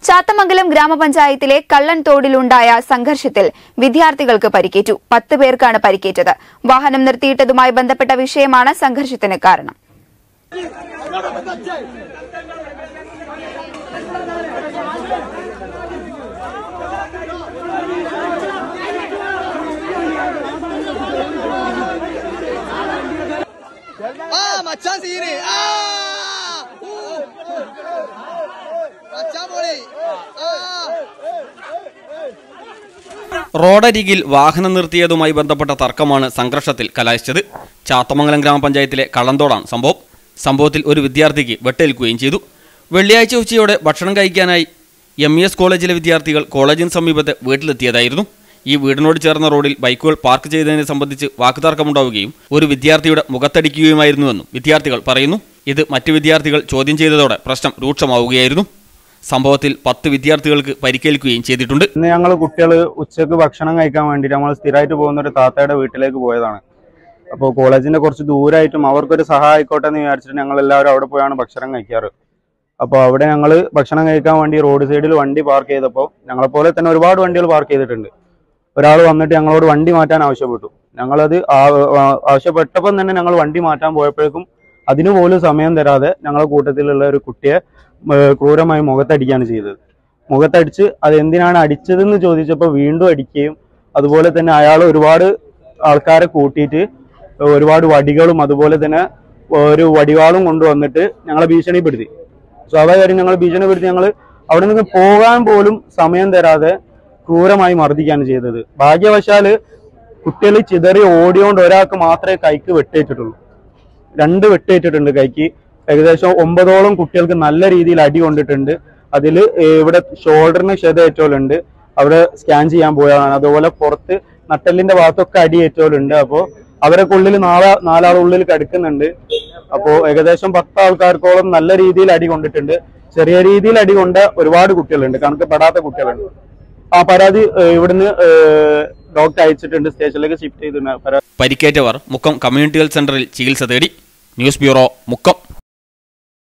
ചാത്തമംഗലം ഗ്രാമപഞ്ചായത്തിലെ കള്ളൻതോടിലുണ്ടായ സംഘർഷത്തിൽ വിദ്യാർത്ഥികൾക്ക് പരിക്കേറ്റു പത്ത് പേർക്കാണ് പരിക്കേറ്റത് വാഹനം നിർത്തിയിട്ടതുമായി ബന്ധപ്പെട്ട വിഷയമാണ് സംഘർഷത്തിന് കാരണം ആ മച്ചാൻ സീന് ആ ഊ. മച്ചാൻ പൊളി ആ റോഡരികിൽ വാഹനം നിർത്തിയതുമായി ബന്ധപ്പെട്ട തർക്കമാണ് സംഘർഷത്തിൽ കലാശിച്ചത് ചാത്തമംഗലം ഗ്രാമപഞ്ചായത്തിലെ കള്ളന്തോടാണ് സംഭവം സംഭവത്തിൽ ഒരു വിദ്യാർത്ഥിക്ക് വെട്ടേൽക്കുകയും ചെയ്തു വെള്ളിയാഴ്ച ഉച്ചയോടെ ഭക്ഷണം കഴിക്കാനായി എം ഇ എസ് കോളേജിലെ വിദ്യാർത്ഥികൾ കോളേജിന് സമീപത്തെ വീട്ടിലെത്തിയതായിരുന്നു ഈ വീടിനോട് ചേർന്ന റോഡിൽ ബൈക്കുകൾ പാർക്ക് ചെയ്തതിനെ സംബന്ധിച്ച് വാക്കുതർക്കമുണ്ടാവുകയും ഒരു വിദ്യാർത്ഥിയുടെ മുഖത്തടിക്കുകയുമായിരുന്നുവെന്നും വിദ്യാർത്ഥികൾ പറയുന്നു ഇത് മറ്റ് വിദ്യാർത്ഥികൾ ചോദ്യം ചെയ്തതോടെ പ്രശ്നം രൂക്ഷമാവുകയായിരുന്നു സംഭവത്തിൽ പത്ത് വിദ്യാർത്ഥികൾക്ക് പരിക്കേൽക്കുകയും ചെയ്തിട്ടുണ്ട് ഇന്ന് ഞങ്ങൾ കുട്ടികൾ ഉച്ചക്ക് ഭക്ഷണം കഴിക്കാൻ വേണ്ടിയിട്ട് നമ്മൾ സ്ഥിരമായിട്ട് പോകുന്ന ഒരു താത്തയുടെ വീട്ടിലേക്ക് പോയതാണ് അപ്പോൾ കോളേജിന്റെ കുറച്ച് ദൂരമായിട്ടും അവർക്കൊരു സഹായം ആയിക്കോട്ടെ എന്ന് വിചാരിച്ചിട്ട് ഞങ്ങൾ എല്ലാവരും അവിടെ പോയാണ് ഭക്ഷണം കഴിക്കാറ് അപ്പോൾ അവിടെ ഞങ്ങൾ ഭക്ഷണം കഴിക്കാൻ വേണ്ടി റോഡ് സൈഡിൽ വണ്ടി പാർക്ക് ചെയ്തപ്പോൾ ഞങ്ങളെപ്പോലെ തന്നെ ഒരുപാട് വണ്ടികൾ പാർക്ക് ചെയ്തിട്ടുണ്ട് ഒരാൾ വന്നിട്ട് ഞങ്ങളോട് വണ്ടി മാറ്റാൻ ആവശ്യപ്പെട്ടു ഞങ്ങളത് ആ- ആ- ആവശ്യപ്പെട്ടപ്പം തന്നെ ഞങ്ങൾ വണ്ടി മാറ്റാൻ പോയപ്പോഴേക്കും അതിനു പോലും സമയം തരാതെ ഞങ്ങളുടെ കൂട്ടത്തിലുള്ള ഒരു കുട്ടിയെ ഏർ ക്രൂരമായി മുഖത്തടിക്കുകയാണ് ചെയ്തത് മുഖത്തടിച്ച് അത് എന്തിനാണ് അടിച്ചതെന്ന് ചോദിച്ചപ്പോൾ വീണ്ടും അടിക്കുകയും അതുപോലെ തന്നെ അയാൾ ഒരുപാട് ആൾക്കാരെ കൂട്ടിയിട്ട് ഒരുപാട് വടികളും അതുപോലെ തന്നെ ഒരു വടിവാളും കൊണ്ടുവന്നിട്ട് ഞങ്ങളെ ഭീഷണിപ്പെടുത്തി സ്വാഭാവികമായും ഞങ്ങൾ ഭീഷണിപ്പെടുത്തി ഞങ്ങൾ അവിടെ നിന്ന് പോകാൻ പോലും സമയം തരാതെ ക്രൂരമായി മർദ്ദിക്കുകയാണ് ചെയ്തത് ഭാഗ്യവശാല് കുട്ടികൾ ചിതറി ഓടിയോണ്ട് ഒരാൾക്ക് മാത്രമേ കൈക്ക് വെട്ടേറ്റിട്ടുള്ളൂ രണ്ട് വെട്ടേറ്റിട്ടുണ്ട് കൈക്ക് ഏകദേശം ഒമ്പതോളം കുട്ടികൾക്ക് നല്ല രീതിയിൽ അടി കൊണ്ടിട്ടുണ്ട് അതിൽ ഇവിടെ ഷോൾഡറിന് ക്ഷതയേറ്റോലുണ്ട് അവിടെ സ്കാൻ ചെയ്യാൻ പോയതാണ് അതുപോലെ പുറത്ത് നട്ടലിന്റെ ഭാഗത്തൊക്കെ അടി ഏറ്റോലുണ്ട് അപ്പോൾ അവരൊക്കെ ഉള്ളിൽ നാലാ നാലാൾ ഉള്ളിൽ കിടക്കുന്നുണ്ട് അപ്പോൾ ഏകദേശം പത്ത് ആൾക്കാർക്കോളം നല്ല രീതിയിൽ അടി കൊണ്ടിട്ടുണ്ട് ചെറിയ രീതിയിൽ അടി കൊണ്ട ഒരുപാട് കുട്ടികളുണ്ട് കണക്ക് പെടാത്ത കുട്ടികളുണ്ട് ആ പരാതി ഏഹ്, ഇവിടുന്ന് ഡോക്ടർ അയച്ചിട്ടുണ്ട് സ്റ്റേഷനിലേക്ക് ഷിഫ്റ്റ് ചെയ്തിട്ടുണ്ട് പരാതി പരിക്കേറ്റവർ മുക്കം കമ്മ്യൂണിറ്റി ഹെൽത്ത് സെന്ററിൽ ചികിത്സ തേടി ന്യൂസ് ബ്യൂറോ മുക്കം